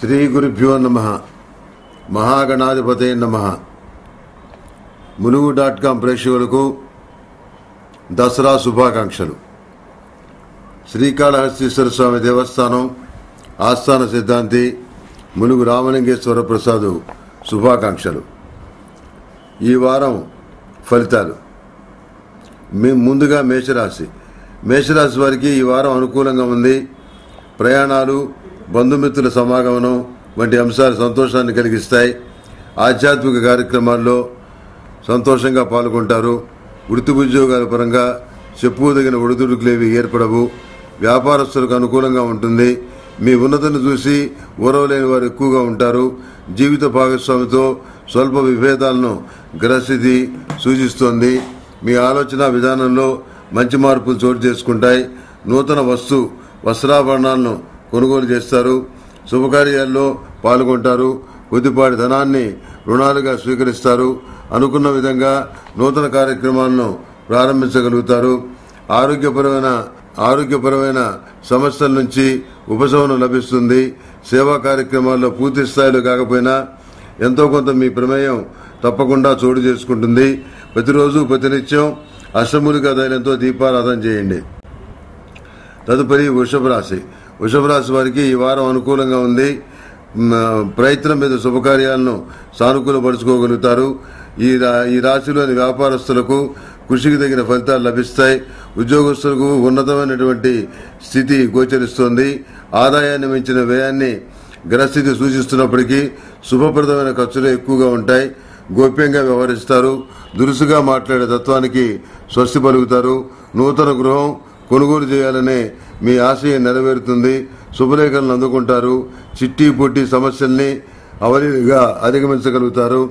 శ్రీ గురుభ్యో నమ మహాగణాధిపతే నమ ములుగు డాట్ కాం ప్రేక్షకులకు దసరా శుభాకాంక్షలు శ్రీకాళహస్తీశ్వర స్వామి దేవస్థానం ఆస్థాన సిద్ధాంతి ములుగు రామలింగేశ్వర ప్రసాద్ శుభాకాంక్షలు ఈ వారం ఫలితాలు మేము ముందుగా మేషరాశి మేషరాశి వారికి ఈ వారం అనుకూలంగా ఉంది ప్రయాణాలు బంధుమిత్రుల సమాగమనం వంటి అంశాలు సంతోషాన్ని కలిగిస్తాయి ఆధ్యాత్మిక కార్యక్రమాల్లో సంతోషంగా పాల్గొంటారు వృత్తి ఉద్యోగాల పరంగా చెప్పుదగిన ఒడిదుడుకులేవి ఏర్పడవు వ్యాపారస్తులకు అనుకూలంగా ఉంటుంది మీ ఉన్నతిని చూసి ఓరవలేని వారు ఎక్కువగా ఉంటారు జీవిత భాగస్వామితో స్వల్ప విభేదాలను గ్రస్థితి సూచిస్తోంది మీ ఆలోచన విధానంలో మంచి మార్పులు చోటు చేసుకుంటాయి నూతన వస్తు వస్త్రాభరణాలను కొనుగోలు చేస్తారు శుభకార్యాల్లో పాల్గొంటారు కొద్దిపాటి ధనాన్ని రుణాలుగా స్వీకరిస్తారు అనుకున్న విధంగా నూతన కార్యక్రమాలను ప్రారంభించగలుగుతారు ఆరోగ్యపరమైన ఆరోగ్యపరమైన సమస్యల నుంచి ఉపశమనం లభిస్తుంది సేవా కార్యక్రమాల్లో పూర్తి స్థాయిలో కాకపోయినా ఎంతో కొంత మీ ప్రమేయం తప్పకుండా చోటు చేసుకుంటుంది ప్రతిరోజు ప్రతినిత్యం అష్టములిక ధైర్యంతో దీపారాధన చేయండి తదుపరి వృషభ రాశి వృషభ రాశి వారికి ఈ వారం అనుకూలంగా ఉంది మ, ప్రయత్నం మీద శుభకార్యాలను సానుకూలపరుచుకోగలుగుతారు ఈ రా- ఈ రాశిలోని వ్యాపారస్తులకు కృషికి తగిన ఫలితాలు లభిస్తాయి ఉద్యోగస్తులకు ఉన్నతమైనటువంటి స్థితి గోచరిస్తోంది ఆదాయాన్ని మించిన వ్యయాన్ని గ్రస్థితి సూచిస్తున్నప్పటికీ శుభప్రదమైన ఖర్చులు ఎక్కువగా ఉంటాయి గోప్యంగా వ్యవహరిస్తారు దురుసుగా మాట్లాడే తత్వానికి స్వస్తి పలుకుతారు నూతన గృహం కొనుగోలు చేయాలనే మీ ఆశయం నెరవేరుతుంది శుభలేఖలను అందుకుంటారు చిట్టి పొట్టి సమస్యల్ని అవలీలుగా అధిగమించగలుగుతారు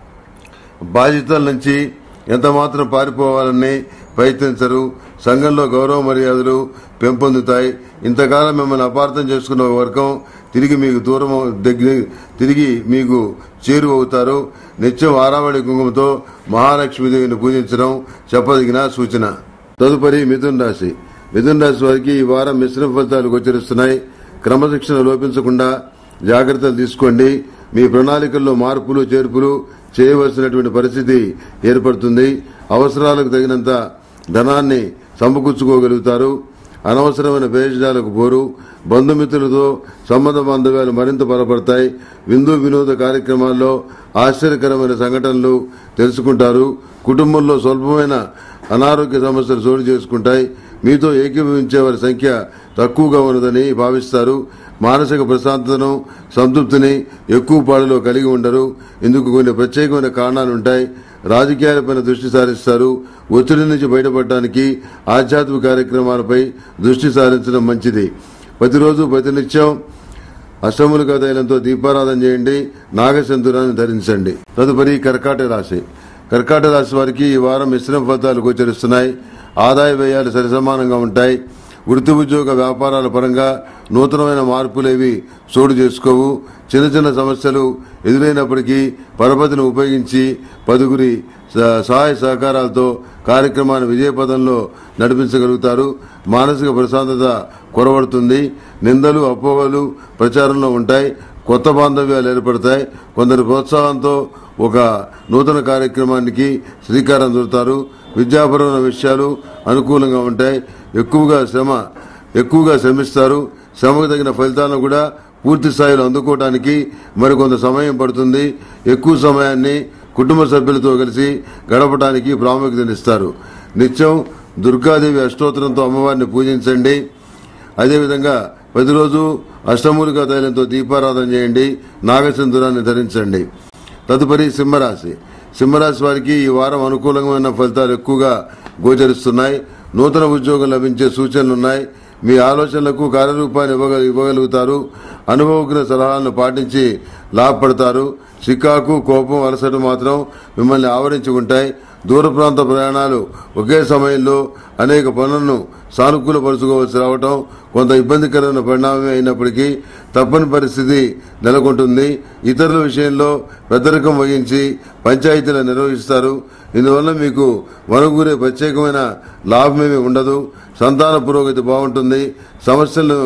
బాధ్యతల నుంచి ఎంత మాత్రం పారిపోవాలని ప్రయత్నించరు సంఘంలో గౌరవ మర్యాదలు పెంపొందుతాయి ఇంతకాలం మిమ్మల్ని అపార్థం చేసుకున్న ఒక వర్గం తిరిగి మీకు దూరం దగ్గర తిరిగి మీకు చేరువవుతారు నిత్యం ఆరావళి కుంకుమతో మహాలక్ష్మీదేవిని పూజించడం చెప్పదగిన సూచన తదుపరి మిథున్ రాశి మిథున్ రాశి వారికి ఈ వారం మిశ్రమ ఫలితాలు గోచరిస్తున్నాయి క్రమశిక్షణ లోపించకుండా జాగ్రత్తలు తీసుకోండి మీ ప్రణాళికల్లో మార్పులు చేర్పులు చేయవలసినటువంటి పరిస్థితి ఏర్పడుతుంది అవసరాలకు తగినంత ధనాన్ని సమకూర్చుకోగలుగుతారు అనవసరమైన ప్రయోజనాలకు పోరు బంధుమిత్రులతో సంబంధ బాంధవ్యాలు మరింత బలపడతాయి విందు వినోద కార్యక్రమాల్లో ఆశ్చర్యకరమైన సంఘటనలు తెలుసుకుంటారు కుటుంబంలో స్వల్పమైన అనారోగ్య సమస్యలు చోటు చేసుకుంటాయి మీతో ఏకీభవించే వారి సంఖ్య తక్కువగా ఉన్నదని భావిస్తారు మానసిక ప్రశాంతతను సంతృప్తిని ఎక్కువ పాడులో కలిగి ఉండరు ఇందుకు కొన్ని ప్రత్యేకమైన కారణాలు ఉంటాయి రాజకీయాలపైన దృష్టి సారిస్తారు ఒత్తిడి నుంచి బయటపడటానికి ఆధ్యాత్మిక కార్యక్రమాలపై దృష్టి సారించడం మంచిది ప్రతిరోజు ప్రతినిత్యం అష్టములుగా తైలంతో దీపారాధన చేయండి నాగసింధురాన్ని ధరించండి తదుపరి కర్కాట రాశి కర్కాట రాశి వారికి ఈ వారం మిశ్రమ ఫలితాలు గోచరిస్తున్నాయి ఆదాయ వ్యయాలు సరిసమానంగా ఉంటాయి వృత్తి ఉద్యోగ వ్యాపారాల పరంగా నూతనమైన మార్పులేవి చోటు చేసుకోవు చిన్న చిన్న సమస్యలు ఎదురైనప్పటికీ పరపతిని ఉపయోగించి పదుగురి స- సహాయ సహకారాలతో కార్యక్రమాన్ని విజయపథంలో నడిపించగలుగుతారు మానసిక ప్రశాంతత కొరవడుతుంది నిందలు అపోహలు ప్రచారంలో ఉంటాయి కొత్త బాంధవ్యాలు ఏర్పడతాయి కొందరు ప్రోత్సాహంతో ఒక నూతన కార్యక్రమానికి శ్రీకారం చుడతారు విద్యాపరమైన విషయాలు అనుకూలంగా ఉంటాయి ఎక్కువగా శ్రమ ఎక్కువగా శ్రమిస్తారు శ్రమకు తగిన ఫలితాలను కూడా పూర్తి స్థాయిలో అందుకోవడానికి మరికొంత సమయం పడుతుంది ఎక్కువ సమయాన్ని కుటుంబ సభ్యులతో కలిసి గడపడానికి ప్రాముఖ్యతనిస్తారు నిత్యం దుర్గాదేవి అష్టోత్తరంతో అమ్మవారిని పూజించండి అదేవిధంగా ప్రతిరోజు అష్టమూలికా తైలంతో దీపారాధన చేయండి నాగసింధురాన్ని ధరించండి తదుపరి సింహరాశి సింహరాశి వారికి ఈ వారం అనుకూలమైన ఫలితాలు ఎక్కువగా గోచరిస్తున్నాయి నూతన ఉద్యోగం లభించే సూచనలున్నాయి మీ ఆలోచనలకు కార్యరూపాన్ని ఇవ్వగ- ఇవ్వగలుగుతారు అనుభవజ్ఞ సలహాలను పాటించి లాభపడతారు చికాకు కోపం అలసట మాత్రం మిమ్మల్ని ఆవరించి ఉంటాయి దూర ప్రాంత ప్రయాణాలు ఒకే సమయంలో అనేక పనులను సానుకూలపరుచుకోవాల్సి రావటం కొంత ఇబ్బందికరమైన పరిణామమే అయినప్పటికీ తప్పని పరిస్థితి నెలకొంటుంది ఇతరుల విషయంలో పెద్దరికం వహించి పంచాయతీలను నిర్వహిస్తారు ఇందువల్ల మీకు వనగూరే ప్రత్యేకమైన లాభమేమీ ఉండదు సంతాన పురోగతి బాగుంటుంది సమస్యలను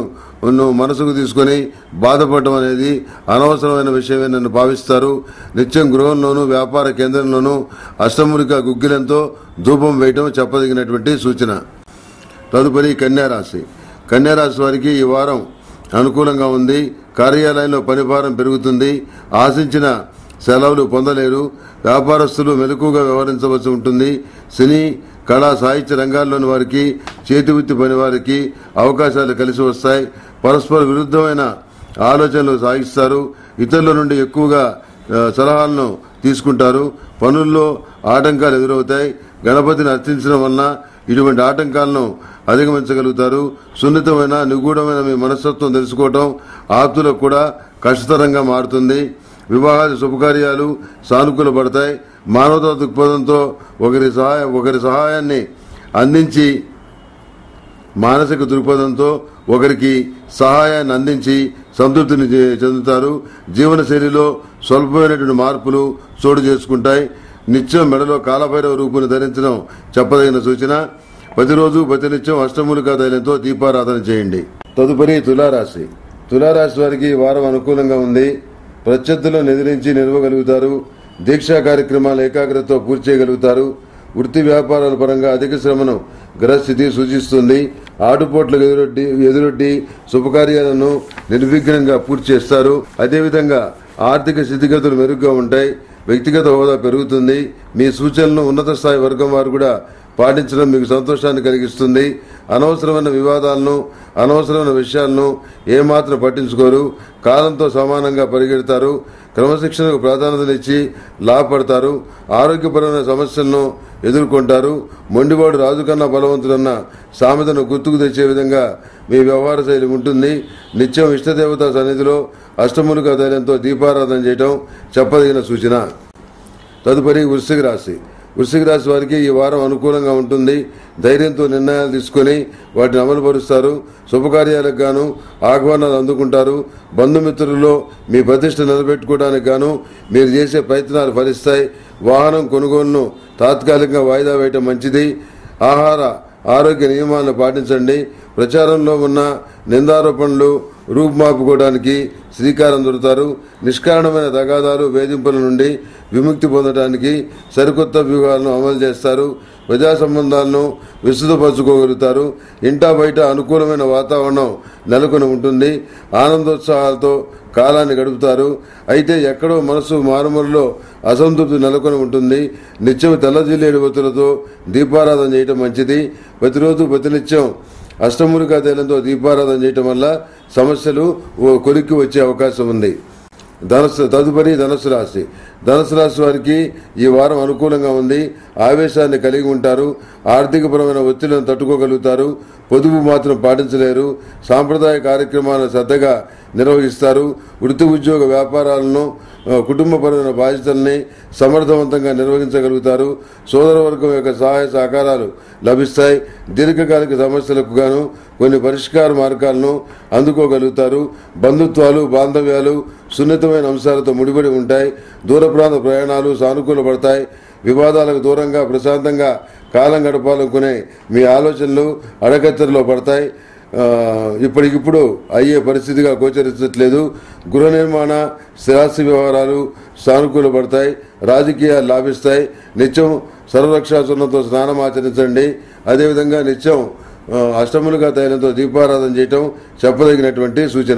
ను మనసుకు తీసుకొని బాధపడటం అనేది అనవసరమైన విషయమే నన్ను భావిస్తారు నిత్యం గృహంలోనూ వ్యాపార కేంద్రంలోనూ అష్టములిక గుగ్గిలంతో ధూపం వేయటం చెప్పదగినటువంటి సూచన తదుపరి కన్యారాశి కన్యారాశి వారికి ఈ వారం అనుకూలంగా ఉంది కార్యాలయంలో పనిభారం పెరుగుతుంది ఆశించిన సెలవులు పొందలేరు వ్యాపారస్తులు మెలకుగా వ్యవహరించవలసి ఉంటుంది సినీ కళా సాహిత్య రంగాల్లోని వారికి చేతివృత్తి పని వారికి అవకాశాలు కలిసి వస్తాయి పరస్పర విరుద్ధమైన ఆలోచనలు సాగిస్తారు ఇతరుల నుండి ఎక్కువగా ఆ, సలహాలను తీసుకుంటారు పనుల్లో ఆటంకాలు ఎదురవుతాయి గణపతిని అర్చించడం వలన ఇటువంటి ఆటంకాలను అధిగమించగలుగుతారు సున్నితమైన నిగూఢమైన మీ మనస్తత్వం తెలుసుకోవటం ఆప్తులకు కూడా కష్టతరంగా మారుతుంది వివాహాది శుభకార్యాలు సానుకూల పడతాయి మానవతా దృక్పథంతో ఒకరి సహాయం ఒకరి సహాయాన్ని అందించి మానసిక దృక్పథంతో ఒకరికి సహాయాన్ని అందించి సంతృప్తిని చె- చెందుతారు జీవనశైలిలో స్వల్పమైనటువంటి మార్పులు చోటు చేసుకుంటాయి నిత్యం మెడలో కాలభైరవ రూపుని ధరించడం చెప్పదగిన సూచన ప్రతిరోజు ప్రతినిత్యం అష్టమూలికా తైలంతో దీపారాధన చేయండి తదుపరి తులారాశి తులారాశి వారికి ఈ వారం అనుకూలంగా ఉంది ప్రత్యర్థులను ఎదిరించి నిలవగలుగుతారు దీక్షా కార్యక్రమాలు ఏకాగ్రతతో పూర్తి చేయగలుగుతారు వృత్తి వ్యాపారాల పరంగా అధిక శ్రమను గ్రహస్థితి సూచిస్తుంది ఆటుపోట్లకు ఎదురొడ్డి ఎదురొడ్డి శుభకార్యాలను నిర్విఘ్నంగా పూర్తి చేస్తారు అదేవిధంగా ఆర్థిక స్థితిగతులు మెరుగ్గా ఉంటాయి వ్యక్తిగత హోదా పెరుగుతుంది మీ సూచనలను ఉన్నత స్థాయి వర్గం వారు కూడా పాటించడం మీకు సంతోషాన్ని కలిగిస్తుంది అనవసరమైన వివాదాలను అనవసరమైన విషయాలను ఏమాత్రం పట్టించుకోరు కాలంతో సమానంగా పరిగెడతారు క్రమశిక్షణకు ప్రాధాన్యతనిచ్చి లాభపడతారు ఆరోగ్యపరమైన సమస్యలను ఎదుర్కొంటారు మొండివాడు రాజు కన్నా బలవంతుడన్న సామెతను గుర్తుకు తెచ్చే విధంగా మీ వ్యవహార శైలి ఉంటుంది నిత్యం ఇష్టదేవత సన్నిధిలో అష్టములుగా ధైర్యంతో దీపారాధన చేయటం చెప్పదగిన సూచన తదుపరి వృశ్చిక రాశి వృశ్చిక రాశి వారికి ఈ వారం అనుకూలంగా ఉంటుంది ధైర్యంతో నిర్ణయాలు తీసుకొని వాటిని అమలుపరుస్తారు శుభకార్యాలకు గాను ఆహ్వానాలు అందుకుంటారు బంధుమిత్రులలో మీ ప్రతిష్ట నిలబెట్టుకోవడానికి గాను మీరు చేసే ప్రయత్నాలు ఫలిస్తాయి వాహనం కొనుగోలును తాత్కాలికంగా వాయిదా వేయటం మంచిది ఆహార ఆరోగ్య నియమాలను పాటించండి ప్రచారంలో ఉన్న నిందారోపణలు రూపుమాపుకోవడానికి శ్రీకారం చుడతారు నిష్కారణమైన తగాదాలు వేధింపుల నుండి విముక్తి పొందడానికి సరికొత్త వ్యూహాలను అమలు చేస్తారు ప్రజా సంబంధాలను విస్తృతపరచుకోగలుగుతారు ఇంటా బయట అనుకూలమైన వాతావరణం నెలకొని ఉంటుంది ఆనందోత్సాహాలతో కాలాన్ని గడుపుతారు అయితే ఎక్కడో మనసు మారుమూలలో అసంతృప్తి నెలకొని ఉంటుంది నిత్యం తెల్లజిల్లేడు ఒత్తులతో దీపారాధన చేయటం మంచిది ప్రతిరోజు ప్రతినిత్యం అష్టమూలికా తైలంతో దీపారాధన చేయటం వల్ల సమస్యలు ఓ కొలిక్కి వచ్చే అవకాశం ఉంది ధనస్సు తదుపరి ధనుసు రాశి ధనుసు రాశి వారికి ఈ వారం అనుకూలంగా ఉంది ఆవేశాన్ని కలిగి ఉంటారు ఆర్థికపరమైన ఒత్తిళ్లను తట్టుకోగలుగుతారు పొదుపు మాత్రం పాటించలేరు సాంప్రదాయ కార్యక్రమాలను శ్రద్ధగా నిర్వహిస్తారు వృత్తి ఉద్యోగ వ్యాపారాలను ఆ, కుటుంబపరమైన బాధ్యతల్ని సమర్థవంతంగా నిర్వహించగలుగుతారు సోదరవర్గం యొక్క సహాయ సహకారాలు లభిస్తాయి దీర్ఘకాలిక సమస్యలకు గాను కొన్ని పరిష్కార మార్గాలను అందుకోగలుగుతారు బంధుత్వాలు బాంధవ్యాలు సున్నితమైన అంశాలతో ముడిపడి ఉంటాయి దూర ప్రాంత ప్రయాణాలు సానుకూల పడతాయి వివాదాలకు దూరంగా ప్రశాంతంగా కాలం గడపాలనుకునే మీ ఆలోచనలు అడకత్తెరలో పడతాయి ఆ, ఇప్పటికిప్పుడు అయ్యే పరిస్థితిగా గోచరించట్లేదు గృహ నిర్మాణ స్థిరాస్తి వ్యవహారాలు సానుకూల పడతాయి రాజకీయాలు లాభిస్తాయి నిత్యం సర్వరక్షాసున్నతో స్నానం ఆచరించండి అదేవిధంగా నిత్యం ఆ, అష్టములుగా తైలంతో దీపారాధన చేయటం చెప్పదగినటువంటి సూచన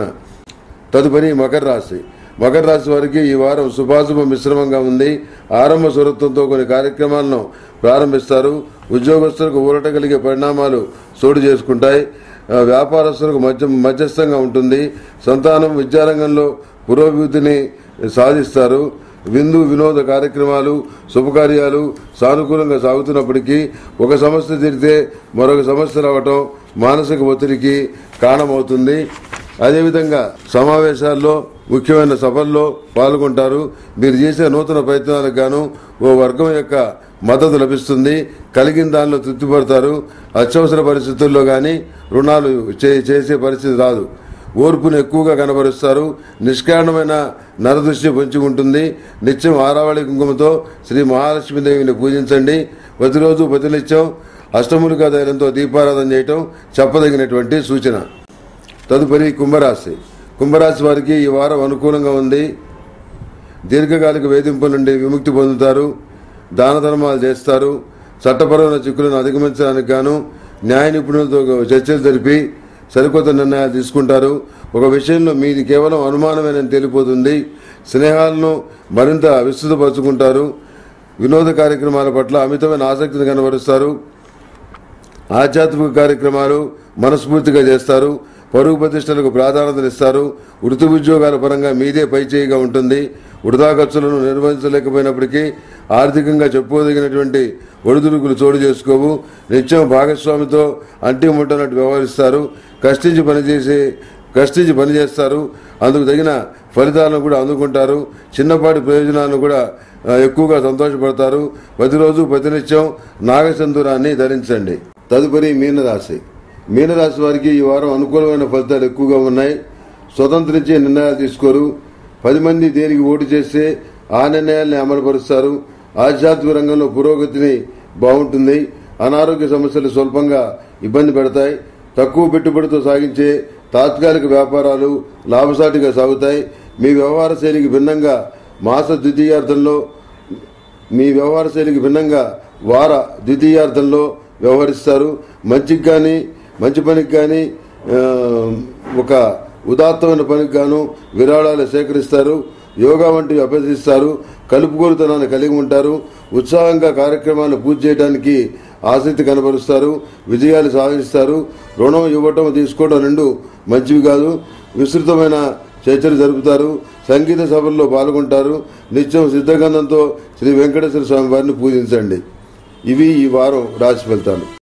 తదుపరి మకర రాశి మకర రాశి వారికి ఈ వారం శుభాశుభ మిశ్రమంగా ఉంది ఆరంభ స్వరత్వంతో కొన్ని కార్యక్రమాలను ప్రారంభిస్తారు ఉద్యోగస్తులకు ఊరట కలిగే పరిణామాలు చోటు చేసుకుంటాయి ఆ, వ్యాపారస్తులకు మధ్య మధ్యస్థంగా ఉంటుంది సంతానం విద్యారంగంలో పురోభివృద్ధిని సాధిస్తారు విందు వినోద కార్యక్రమాలు శుభకార్యాలు సానుకూలంగా సాగుతున్నప్పటికీ ఒక సమస్య తీరితే మరొక సమస్య రావటం మానసిక ఒత్తిడికి కారణమవుతుంది అదేవిధంగా సమావేశాల్లో ముఖ్యమైన సభల్లో పాల్గొంటారు మీరు చేసే నూతన ప్రయత్నాలకు గాను ఓ వర్గం యొక్క మద్దతు లభిస్తుంది కలిగిన దానిలో తృప్తిపడతారు అత్యవసర పరిస్థితుల్లో కానీ రుణాలు చే- చేసే పరిస్థితి రాదు ఓర్పును ఎక్కువగా కనబరుస్తారు నిష్కారణమైన నరదృష్టి పొంచి ఉంటుంది నిత్యం ఆరావళి కుంకుమతో శ్రీ మహాలక్ష్మీదేవిని పూజించండి ప్రతిరోజు ప్రతినిత్యం అష్టములికా ధైర్యంతో దీపారాధన చేయటం చెప్పదగినటువంటి సూచన తదుపరి కుంభరాశి కుంభరాశి వారికి ఈ వారం అనుకూలంగా ఉంది దీర్ఘకాలిక వేధింపుల నుండి విముక్తి పొందుతారు దాన ధర్మాలు చేస్తారు చట్టపరమైన చిక్కులను అధిగమించడానికి గాను న్యాయ నిపుణులతో చర్చలు జరిపి సరికొత్త నిర్ణయాలు తీసుకుంటారు ఒక విషయంలో మీది కేవలం అనుమానమేనని తేలిపోతుంది స్నేహాలను మరింత విస్తృతపరుచుకుంటారు వినోద కార్యక్రమాల పట్ల అమితమైన ఆసక్తిని కనబరుస్తారు ఆధ్యాత్మిక కార్యక్రమాలు మనస్ఫూర్తిగా చేస్తారు పరుగు ప్రతిష్టలకు ప్రాధాన్యతనిస్తారు వృత్తి ఉద్యోగాల పరంగా మీదే పైచేయిగా ఉంటుంది వృధా ఖర్చులను నిర్వహించలేకపోయినప్పటికీ ఆర్థికంగా చెప్పుకోదగినటువంటి ఒడిదుడుకులు చోటు చేసుకోవు నిత్యం భాగస్వామితో అంటి ముట్టనట్టు వ్యవహరిస్తారు కష్టించి పనిచేసే కష్టించి పనిచేస్తారు అందుకు తగిన ఫలితాలను కూడా అందుకుంటారు చిన్నపాటి ప్రయోజనాలను కూడా ఆ, ఎక్కువగా సంతోషపడతారు ప్రతిరోజు ప్రతినిత్యం నాగచందూరాన్ని ధరించండి తదుపరి మీనరాశి మీనరాశి వారికి ఈ వారం అనుకూలమైన ఫలితాలు ఎక్కువగా ఉన్నాయి స్వతంత్రించే నిర్ణయాలు తీసుకోరు పది మంది దేనికి ఓటు చేస్తే ఆ నిర్ణయాల్ని అమలుపరుస్తారు ఆధ్యాత్మిక రంగంలో పురోగతిని బాగుంటుంది అనారోగ్య సమస్యలు స్వల్పంగా ఇబ్బంది పెడతాయి తక్కువ పెట్టుబడితో సాగించే తాత్కాలిక వ్యాపారాలు లాభసాటిగా సాగుతాయి మీ వ్యవహార శైలికి భిన్నంగా మాస ద్వితీయార్థంలో మీ వ్యవహార శైలికి భిన్నంగా వార ద్వితీయార్థంలో వ్యవహరిస్తారు మంచికి కానీ మంచి పనికి కానీ ఆ, ఒక ఉదాత్తమైన పనికి గాను విరాళాలు సేకరిస్తారు యోగా వంటివి అభ్యసిస్తారు కలుపుకోలుతనాన్ని కలిగి ఉంటారు ఉత్సాహంగా కార్యక్రమాన్ని పూర్తి చేయడానికి ఆసక్తి కనబరుస్తారు విజయాలు సాధిస్తారు రుణం ఇవ్వటం తీసుకోవడం రెండు మంచివి కాదు విస్తృతమైన చర్చలు జరుపుతారు సంగీత సభల్లో పాల్గొంటారు నిత్యం సిద్ధగంధంతో శ్రీ వెంకటేశ్వర స్వామి వారిని పూజించండి ఇవి ఈ వారం రాశి ఫలితాలు